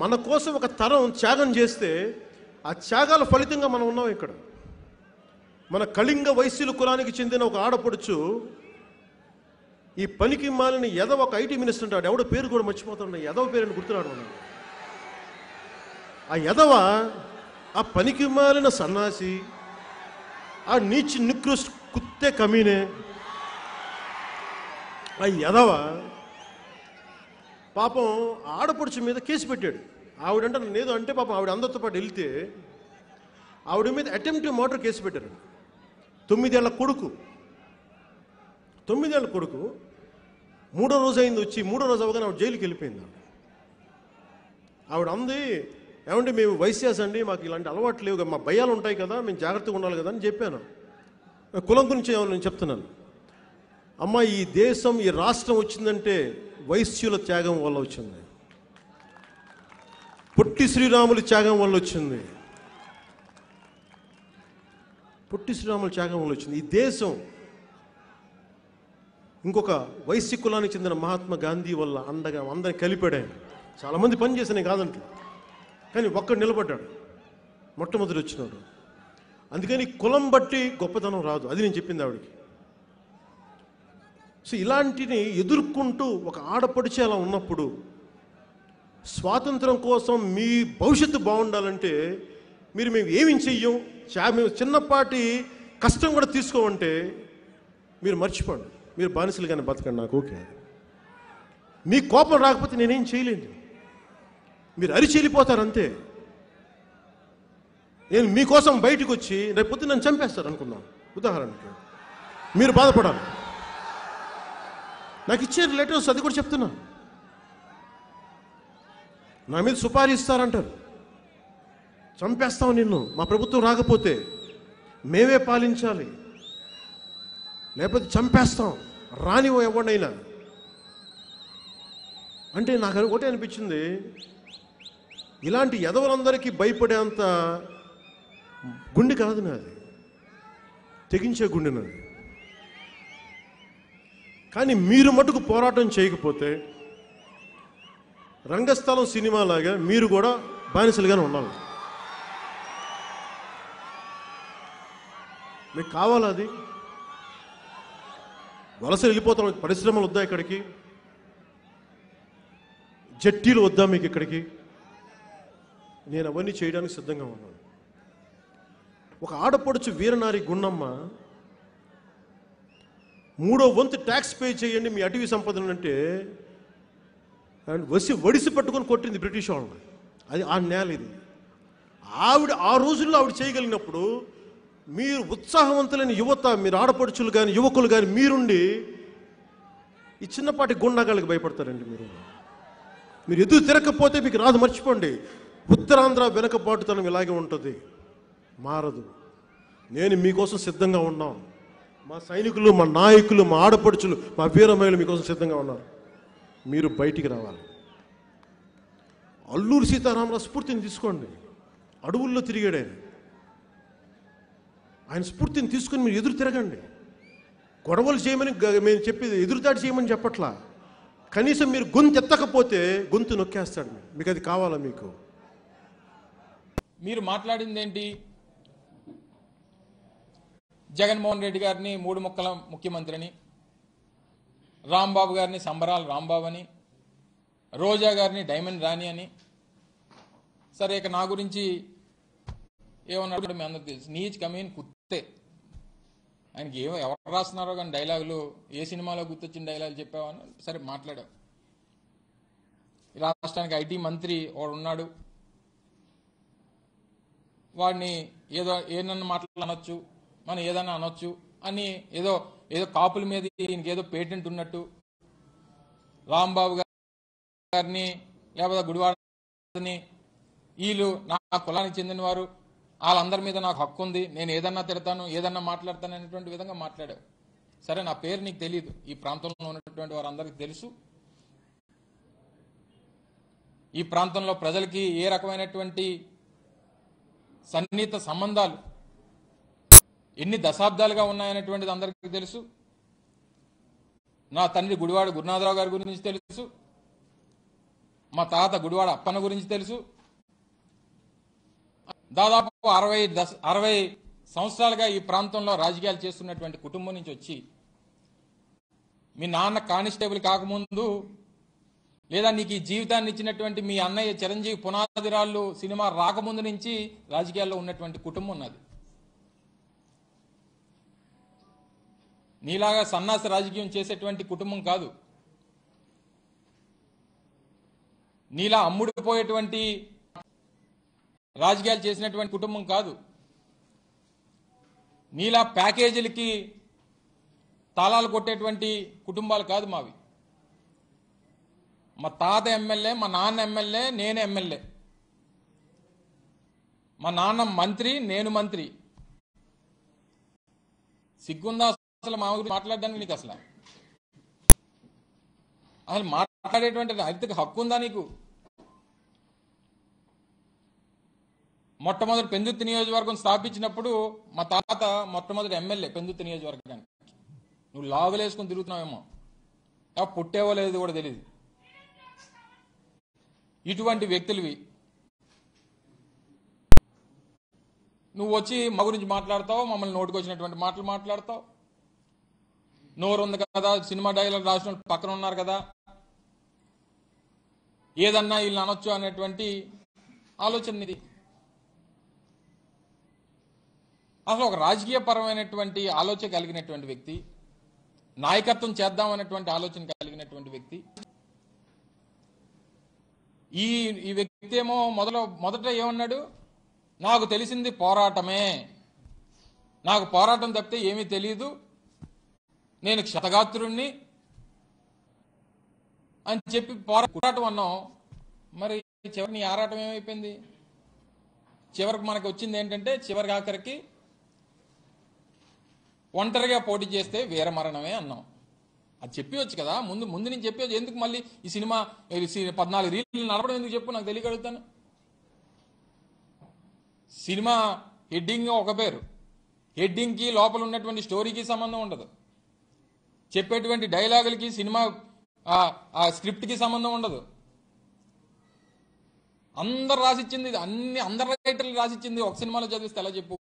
మన కోసం ఒక తరం త్యాగం చేస్తే ఆ త్యాగాల ఫలితంగా మనం ఉన్నాం ఇక్కడ మన కళింగ వైశ్యుల కులానికి చెందిన ఒక ఆడపడుచు ఈ పనికి మాలిన ఎదవ ఒక ఐటీ మినిస్టర్ ఉంటాడు ఎవడో పేరు కూడా మర్చిపోతాడు ఎదవ పేరుని గుర్తురాడు మనం ఆ ఎదవ ఆ పనికి మాలిన సన్నాసి ఆ నీచి నికృష్ట కుత్తే కమీనే ఆ ఎదవ పాపం ఆడపడుచు మీద కేసు పెట్టాడు ఆవిడంటే నన్ను ఏదో అంటే పాపం ఆవిడ అందరితో పాటు వెళ్తే ఆవిడ మీద అటెంప్ట్ మర్డర్ కేసు పెట్టారు తొమ్మిదేళ్ల కొడుకు తొమ్మిదేళ్ల కొడుకు మూడో రోజు అయింది వచ్చి మూడో రోజు అవగానే ఆవిడ జైలుకి వెళ్ళిపోయింది ఆవిడ ఆవిడ అంది ఏమంటే మేము వైశ్యాస్ అండి మాకు ఇలాంటి అలవాట్లు లేవు కదా, మా భయాలు ఉంటాయి కదా మేము జాగ్రత్తగా ఉండాలి కదా అని చెప్పాను కులం గురించి ఏమో నేను చెప్తున్నాను అమ్మ ఈ దేశం ఈ రాష్ట్రం వచ్చిందంటే వైశ్యుల త్యాగం వల్ల వచ్చింది పొట్టి శ్రీరాముల త్యాగం వల్ల వచ్చింది పొట్టి శ్రీరాముల త్యాగం వల్ల వచ్చింది ఈ దేశం ఇంకొక వైశ్య కులానికి చెందిన మహాత్మా గాంధీ వల్ల అండగా అందరిని కలిపాడే చాలామంది పని చేసిన కాదంట కానీ ఒక్కడు నిలబడ్డాడు మొట్టమొదటి వచ్చినాడు అందుకని కులం బట్టి గొప్పతనం రాదు అది నేను చెప్పింది ఆవిడకి సో ఇలాంటిని ఎదుర్కొంటూ ఒక ఆడపడిచే అలా ఉన్నప్పుడు స్వాతంత్రం కోసం మీ భవిష్యత్తు బాగుండాలంటే మీరు మేము ఏమి చెయ్యం చా- మేము చిన్నపాటి కష్టం కూడా తీసుకోమంటే మీరు మర్చిపోండి మీరు బానిసలుగానే బతకండి నాకు ఓకే మీ కోపం రాకపోతే నేనేం చేయలేను మీరు అరిచి వెళ్ళిపోతారు అంతే నేను మీకోసం బయటకు వచ్చి రేపు పొద్దున్న నన్ను చంపేస్తారు అనుకుందాం ఉదాహరణకి మీరు బాధపడాలి నాకు ఇచ్చే లెటర్స్ అది కూడా చెప్తున్నా నా మీద సుపారీ ఇస్తారంటారు చంపేస్తాం నిన్ను మా ప్రభుత్వం రాకపోతే మేమే పాలించాలి లేకపోతే చంపేస్తాం రానివో ఎవరినైనా అంటే నాకు ఒకటే అనిపించింది ఇలాంటి ఎదవలందరికీ భయపడేంత గుండె కాదు నాది తెగించే గుండె నాది కానీ మీరు మటుకు పోరాటం చేయకపోతే రంగస్థలం సినిమాలాగా మీరు కూడా బానిసలుగానే ఉండాలి మీకు కావాలా అది వలస వెళ్ళిపోతాం పరిశ్రమలు వద్దా ఇక్కడికి జట్టీలు వద్దా మీకు ఇక్కడికి నేను అవన్నీ చేయడానికి సిద్ధంగా ఉన్నాను ఒక ఆడపడుచు వీరనారి గుండమ్మ మూడో వంతు ట్యాక్స్ పే చేయండి మీ అటవీ సంపదను అంటే అండ్ వసి వడిసి పట్టుకొని కొట్టింది బ్రిటిష్ వాళ్ళని అది ఆ నేల ఇది ఆవిడ ఆ రోజుల్లో ఆవిడ చేయగలిగినప్పుడు మీరు ఉత్సాహవంతులైన యువత మీరు ఆడపడుచులు కానీ యువకులు కానీ మీరుండి ఈ చిన్నపాటి గుండాగాళ్ళకి భయపడతారండి మీరు మీరు ఎదురు తిరగకపోతే మీకు రాదు మర్చిపోండి ఉత్తరాంధ్ర వెనకబాటుతనం ఇలాగే ఉంటుంది మారదు నేను మీకోసం సిద్ధంగా ఉన్నాం మా సైనికులు మా నాయకులు మా ఆడపడుచులు మా వీరమహిళలు మీకోసం సిద్ధంగా ఉన్నారు మీరు బయటికి రావాలి అల్లూరు సీతారామరావు స్ఫూర్తిని తీసుకోండి అడవుల్లో తిరిగాడు ఆయన ఆయన స్ఫూర్తిని తీసుకుని మీరు ఎదురు తిరగండి గొడవలు చేయమని గ- మేము చెప్పేది ఎదురుదాడి చేయమని చెప్పట్లా కనీసం మీరు గొంతు ఎత్తకపోతే గొంతు నొక్కేస్తాడు మీకు అది కావాలా మీకు మీరు మాట్లాడింది ఏంటి జగన్మోహన్ రెడ్డి గారిని మూడు ముక్కల ముఖ్యమంత్రిని రాంబాబు గారిని సంబరాల రాంబాబు అని రోజా గారిని డైమండ్ రాణి అని సరే ఇక నా గురించి ఏమన్నాడు మీ అందరికి తెలుసు నీచ్ కమీన్ కుత్తే ఆయనకి ఏమో ఎవరు రాస్తున్నారో కానీ డైలాగులు ఏ సినిమాలో గుర్తొచ్చిన డైలాగులు చెప్పావని సరే మాట్లాడావు ఈ రాష్ట్రానికి ఐటీ మంత్రి వాడు ఉన్నాడు వాడిని ఏదో ఏదన్నా మాటలు అనొచ్చు మనం ఏదన్నా అనొచ్చు అని ఏదో ఏదో కాపుల మీద ఈయనకి ఏదో పేటెంట్ ఉన్నట్టు రాంబాబు గారిని లేకపోతే గుడివాడని వీళ్ళు నా కులానికి చెందినవారు వాళ్ళందరి మీద నాకు హక్కు ఉంది నేను ఏదన్నా తిడతాను ఏదన్నా మాట్లాడతాను అనేటువంటి విధంగా మాట్లాడావు సరే నా పేరు నీకు తెలియదు ఈ ప్రాంతంలో ఉన్నటువంటి వారందరికీ తెలుసు ఈ ప్రాంతంలో ప్రజలకి ఏ రకమైనటువంటి సన్నిహిత సంబంధాలు ఎన్ని దశాబ్దాలుగా ఉన్నాయనేటువంటిది అందరికీ తెలుసు నా తండ్రి గుడివాడ గురునాథరావు గారి గురించి తెలుసు మా తాత గుడివాడ అప్పన్న గురించి తెలుసు దాదాపు అరవై దశ అరవై సంవత్సరాలుగా ఈ ప్రాంతంలో రాజకీయాలు చేస్తున్నటువంటి కుటుంబం నుంచి వచ్చి మీ నాన్న కానిస్టేబుల్ కాకముందు లేదా నీకు ఈ జీవితాన్ని ఇచ్చినటువంటి మీ అన్నయ్య చిరంజీవి పునాదిరాళ్ళు సినిమా రాకముందు నుంచి రాజకీయాల్లో ఉన్నటువంటి కుటుంబం ఉన్నది నీలాగా సన్నాసి రాజకీయం చేసేటువంటి కుటుంబం కాదు నీలా అమ్ముడుపోయేటువంటి రాజకీయాలు చేసినటువంటి కుటుంబం కాదు నీలా ప్యాకేజీలకి తాళాలు కొట్టేటువంటి కుటుంబాలు కాదు మావి మా తాత ఎమ్మెల్యే మా నాన్న ఎమ్మెల్యే నేను ఎమ్మెల్యే మా నాన్న మంత్రి నేను మంత్రి సిగ్గుందా అసలు మా గురించి మాట్లాడడానికి నీకు అసలు అసలు మాట్లాడేటువంటి రైతుకి హక్కు ఉందా నీకు మొట్టమొదటి పెందుత్తి నియోజకవర్గం స్థాపించినప్పుడు మా తాత మొట్టమొదటి ఎమ్మెల్యే పెందుత్తి నియోజకవర్గానికి నువ్వు లాగులేసుకుని తిరుగుతున్నావేమో ఆ పుట్టేవో లేదు కూడా తెలియదు ఇటువంటి వ్యక్తులవి నువ్వు వచ్చి మా గురించి మాట్లాడతావు మమ్మల్ని నోటుకొచ్చినటువంటి మాటలు మాట్లాడతావు నోరు ఉంది కదా సినిమా డైలాగ్ రాసిన వాళ్ళు పక్కన ఉన్నారు కదా ఏదన్నా వీళ్ళు అనొచ్చు అనేటువంటి ఆలోచన ఇది అసలు ఒక రాజకీయ పరమైనటువంటి ఆలోచన కలిగినటువంటి వ్యక్తి నాయకత్వం చేద్దాం అనేటువంటి ఆలోచన కలిగినటువంటి వ్యక్తి ఈ ఈ వ్యక్తి ఏమో మొదల మొదట ఏమన్నాడు నాకు తెలిసింది పోరాటమే నాకు పోరాటం తప్పితే ఏమీ తెలియదు నేను క్షతగాత్రుణ్ణి అని చెప్పి పోరా పోరాటం అన్నాం మరి చివరి నీ ఆరాటం ఏమైపోయింది చివరికి మనకి వచ్చింది ఏంటంటే చివరికి ఆఖరికి ఒంటరిగా పోటీ చేస్తే వీరమరణమే అన్నాం అది చెప్పవచ్చు కదా ముందు ముందు నుంచి చెప్పేది ఎందుకు మళ్ళీ ఈ సినిమా ఈ సి- పద్నాలుగు రీళ్ళు నడపడం ఎందుకు చెప్పు నాకు తెలియగలుగుతాను సినిమా హెడ్డింగ్ ఒక పేరు హెడ్డింగ్కి లోపల ఉన్నటువంటి స్టోరీకి సంబంధం ఉండదు చెప్పేటువంటి డైలాగులకి సినిమా ఆ- ఆ స్క్రిప్ట్కి సంబంధం ఉండదు అందరు రాసిచ్చింది ఇది. అన్ని అందరు రైటర్లు రాసిచ్చింది ఒక సినిమాలో చదివిస్తే ఎలా చెప్పు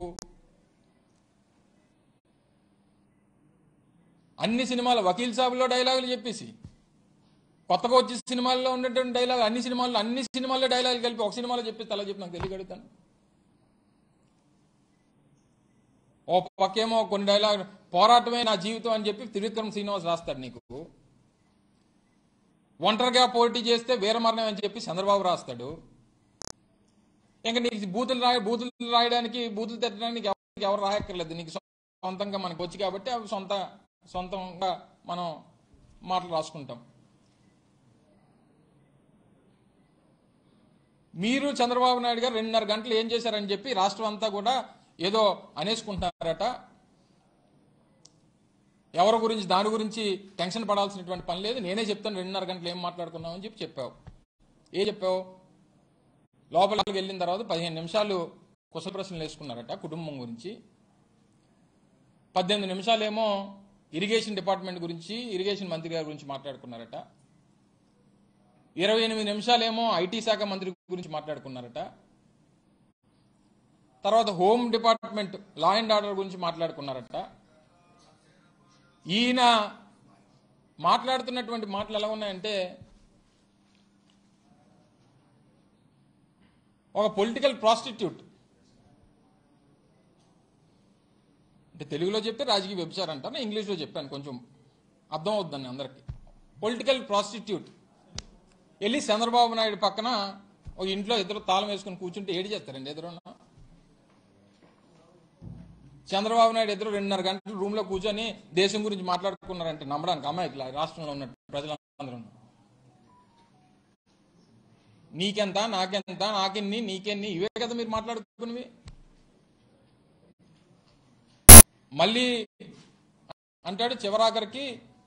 అన్ని సినిమాల వకీల్ సాబులో డైలాగులు చెప్పేసి కొత్తగా వచ్చే సినిమాల్లో ఉన్నటువంటి డైలాగ్ అన్ని సినిమాల్లో అన్ని సినిమాల్లో డైలాగులు కలిపి ఒక సినిమాలో చెప్పేస్తే అలా చెప్పి నాకు తెలియగలుగుతాను ఓ పక్కేమో కొన్ని డైలాగ్ పోరాటమే నా జీవితం అని చెప్పి త్రివిక్రమ్ శ్రీనివాస్ రాస్తాడు నీకు ఒంటరిగా పోటీ చేస్తే వీరమరణం అని చెప్పి చంద్రబాబు రాస్తాడు ఇంకా నీకు బూతులు రాయ బూతులు రాయడానికి బూతులు తిట్టడానికి ఎవరికి ఎవరు రాయక్కర్లేదు నీకు సొంతంగా మనకు వచ్చి కాబట్టి అవి సొంత సొంతంగా మనం మాటలు రాసుకుంటాం మీరు చంద్రబాబు నాయుడు గారు రెండున్నర గంటలు ఏం చేశారని చెప్పి రాష్ట్రం అంతా కూడా ఏదో అనేసుకుంటున్నారట ఎవరి గురించి దాని గురించి టెన్షన్ పడాల్సినటువంటి పని లేదు నేనే చెప్తాను రెండున్నర గంటలు ఏం మాట్లాడుకున్నామని చెప్పి చెప్పావు ఏ చెప్పావు లోపలికి వెళ్ళిన తర్వాత పదిహేను నిమిషాలు కుశల ప్రశ్నలు వేసుకున్నారట కుటుంబం గురించి పద్దెనిమిది నిమిషాలేమో ఇరిగేషన్ డిపార్ట్మెంట్ గురించి ఇరిగేషన్ మంత్రి గారి గురించి మాట్లాడుకున్నారట ఇరవై ఎనిమిది నిమిషాలేమో ఐటీ శాఖ మంత్రి గురించి మాట్లాడుకున్నారట తర్వాత home department law and order గురించి మాట్లాడుకున్నారట ఈయన మాట్లాడుతున్నటువంటి మాటలు ఎలా ఉన్నాయంటే ఒక పొలిటికల్ ప్రాస్టిట్యూట్ అంటే తెలుగులో చెప్తే రాజకీయ వ్యభిచారం అంటాను ఇంగ్లీష్లో చెప్పాను కొంచెం అర్థం అవుద్దని అందరికి పొలిటికల్ ప్రాస్టిట్యూట్ వెళ్ళి చంద్రబాబు నాయుడు పక్కన ఒక ఇంట్లో ఇద్దరు తాళం వేసుకుని కూర్చుంటే ఏడు చేస్తారండి ఎదురున్నా చంద్రబాబు నాయుడు ఇద్దరు రెండున్నర గంటలు రూమ్ లో కూర్చొని దేశం గురించి మాట్లాడుకున్నారంటే నమ్మడానికి అమ్మాయికి రాష్ట్రంలో ఉన్న ప్రజలందరూ నీకెంత నాకెంత నాకెన్ని నీకెన్ని ఇవే కదా మీరు మాట్లాడుకున్నవి మళ్ళీ అంటాడు చివరాఖరికి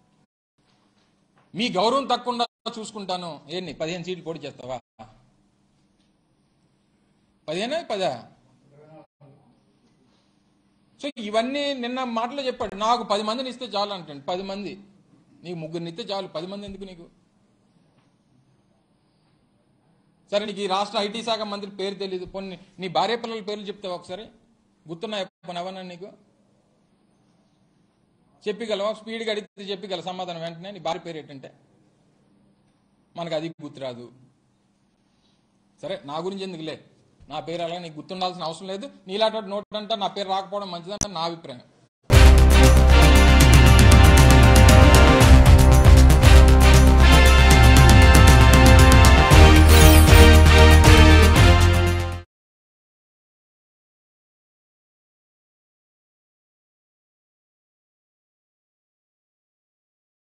మీ గౌరవం తక్కువ చూసుకుంటాను ఏంటి పదిహేను సీట్లు పోటీ చేస్తావా పదిహేనా పదా సో ఇవన్నీ నిన్న మాటలో చెప్పాడు నాకు పది మందిని ఇస్తే చాలు అంటాడు పది మంది నీకు ముగ్గురిని ఇస్తే చాలు పది మంది ఎందుకు నీకు సరే నీకు ఈ రాష్ట్ర ఐటీ శాఖ మంత్రి పేరు తెలియదు కొన్ని నీ భార్య పిల్లల పేర్లు చెప్తావా ఒకసారి గుర్తున్నాయి ఎవరన్నా నీకు చెప్పగలవా స్పీడ్గా అడిగితే చెప్పగల సమాధానం వెంటనే నీ భార్య పేరు ఏంటంటే మనకు అది గుర్తురాదు సరే నా గురించి ఎందుకులే నా పేరు అలా నీకు గుర్తుండాల్సిన అవసరం లేదు నీలాంటి నోట్ అంటే నా పేరు రాకపోవడం మంచిదని నా అభిప్రాయం